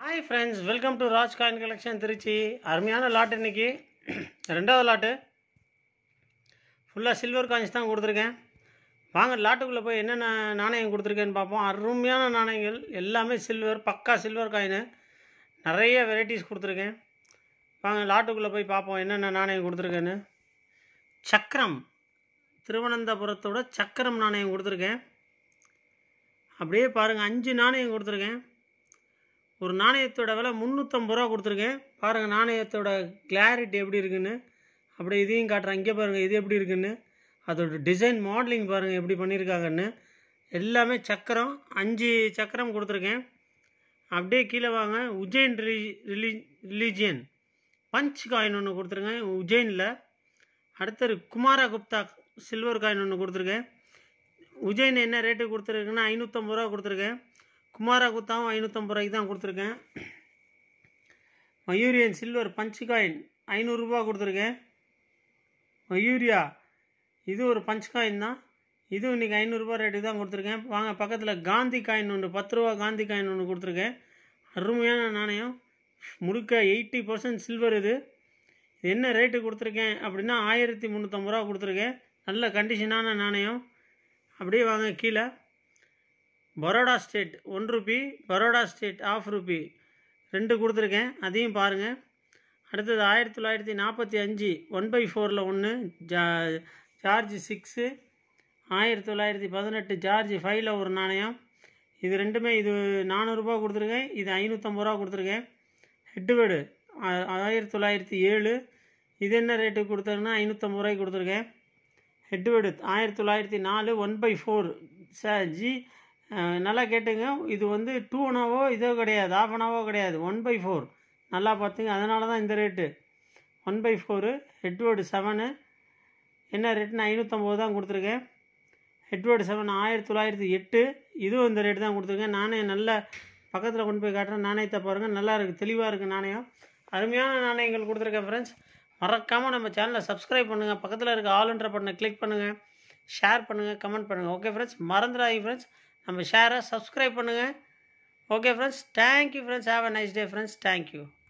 hi friends welcome to Raj coin collection Trichy அருமையான lot இன்னைக்கு ரெண்டாவது லாட்டு ஃபுல்லாக சில்வர் காயின்ஸ் தான் கொடுத்துருக்கேன் வாங்க லாட்டுக்குள்ளே போய் என்னென்ன நாணயம் கொடுத்துருக்கேன்னு பார்ப்போம் அருமையான நாணயங்கள் எல்லாமே சில்வர் பக்கா சில்வர் காயின் நிறைய வெரைட்டிஸ் கொடுத்துருக்கேன் வாங்க லாட்டுக்குள்ளே போய் பார்ப்போம் என்னென்ன நாணயம் கொடுத்துருக்கேன்னு சக்கரம் திருவனந்தபுரத்தோட சக்கரம் நாணயம் கொடுத்துருக்கேன் அப்படியே பாருங்கள் அஞ்சு நாணயம் கொடுத்துருக்கேன் ஒரு நாணயத்தோட விலை முந்நூற்றம்பது ரூபா கொடுத்துருக்கேன் பாருங்கள் நாணயத்தோட கிளாரிட்டி எப்படி இருக்குன்னு அப்படியே இதையும் காட்டுறேன் இங்கே பாருங்கள் இது எப்படி இருக்குன்னு அதோட டிசைன் மாடலிங் பாருங்கள் எப்படி பண்ணியிருக்காங்கன்னு எல்லாமே சக்கரம் அஞ்சு சக்கரம் கொடுத்துருக்கேன் அப்படியே கீழே வாங்க உஜ்ஜைன் ரிலி ரிலி ரிலீஜியன் பஞ்ச் காயின் ஒன்று கொடுத்துருக்கேன் உஜ்ஜைனில் அடுத்தது குமாரா குப்தா சில்வர் காயின் ஒன்று கொடுத்துருக்கேன் உஜ்ஜைன் என்ன ரேட்டு கொடுத்துருக்குன்னா ஐநூற்றம்பது ரூபா கொடுத்துருக்கேன் குமாரா குத்தாவும் ஐநூற்றம்பது ரூபாய்க்கு தான் கொடுத்துருக்கேன் மயூரியன் சில்வர் பஞ்ச் காயின் ஐநூறுரூபா கொடுத்துருக்கேன் மயூரியா இது ஒரு பஞ்ச் காயின் தான் இதுவும் இன்றைக்கி ஐநூறுரூபா ரேட்டுக்கு தான் கொடுத்துருக்கேன் வாங்க பக்கத்தில் காந்தி காயின் ஒன்று பத்து ரூபா காந்தி காயின் ஒன்று கொடுத்துருக்கேன் அருமையான நாணயம் முழுக்க எயிட்டி பர்சன்ட் சில்வர் இது இது என்ன ரேட்டு கொடுத்துருக்கேன் அப்படின்னா ஆயிரத்தி முந்நூற்றம்பது ரூபா கொடுத்துருக்கேன் நல்ல கண்டிஷனான நாணயம் அப்படியே வாங்க கீழே Baroda state one rupee Baroda state of rupee ரெண்டு கொடுத்துருக்கேன் அதையும் பாருங்கள் அடுத்தது ஆயிரத்தி தொள்ளாயிரத்தி நாற்பத்தி அஞ்சு ஒன் பை ஃபோரில் ஒன்று ஜா ஜார்ஜ் சிக்ஸு ஆயிரத்தி தொள்ளாயிரத்தி பதினெட்டு ஜார்ஜ் ஃபைவ்ல ஒரு நாணயம் இது ரெண்டுமே இது நானூறுரூபா கொடுத்துருக்கேன் இது ஐநூற்றம்பது ரூபா கொடுத்துருக்கேன் ஹெட்டுவேடு ஆயிரத்தி தொள்ளாயிரத்தி ஏழு இது என்ன ரேட்டு கொடுத்தாருன்னா ஐநூற்றம்பது ரூபாய்க்கு கொடுத்துருக்கேன் ஹெட்வேர்டு ஆயிரத்தி தொள்ளாயிரத்தி நாலு one by four sir ji அஹ், நல்லா கேட்டுங்க இது வந்து டூ அனாவோ இதோ கிடையாது ஆஃப் அனாவோ கிடையாது ஒன் பை ஃபோர் நல்லா பார்த்துங்க அதனால தான் இந்த rate one by four Edward seven என்ன ரேட்டுன்னு ஐநூற்றம்பது தான் கொடுத்துருக்கேன் ஹெட்வேர்டு செவன் ஆயிரத்தி தொள்ளாயிரத்தி எட்டு இதுவும் இந்த ரேட்டு தான் கொடுத்துருக்கேன் நானே நல்ல பக்கத்தில் கொண்டு போய் காட்டுறேன் நாணயத்தை பாருங்கள் நல்லா இருக்குது தெளிவாக இருக்குது நாணயம் அருமையான நாணயங்கள் கொடுத்துருக்கேன் ஃப்ரெண்ட்ஸ் மறக்காமல் நம்ம சேனலை சப்ஸ்கிரைப் பண்ணுங்கள் பக்கத்தில் இருக்க ஆளுன்ற பட்டனை கிளிக் பண்ணுங்கள் ஷேர் பண்ணுங்கள் கமெண்ட் பண்ணுங்கள் ஓகே ஃப்ரெண்ட்ஸ் மறந்துடாதீங்க ஃப்ரெண்ட்ஸ் நம்ம ஷேரை சப்ஸ்கிரைப் பண்ணுங்கள் okay friends thank you friends have a nice day friends thank you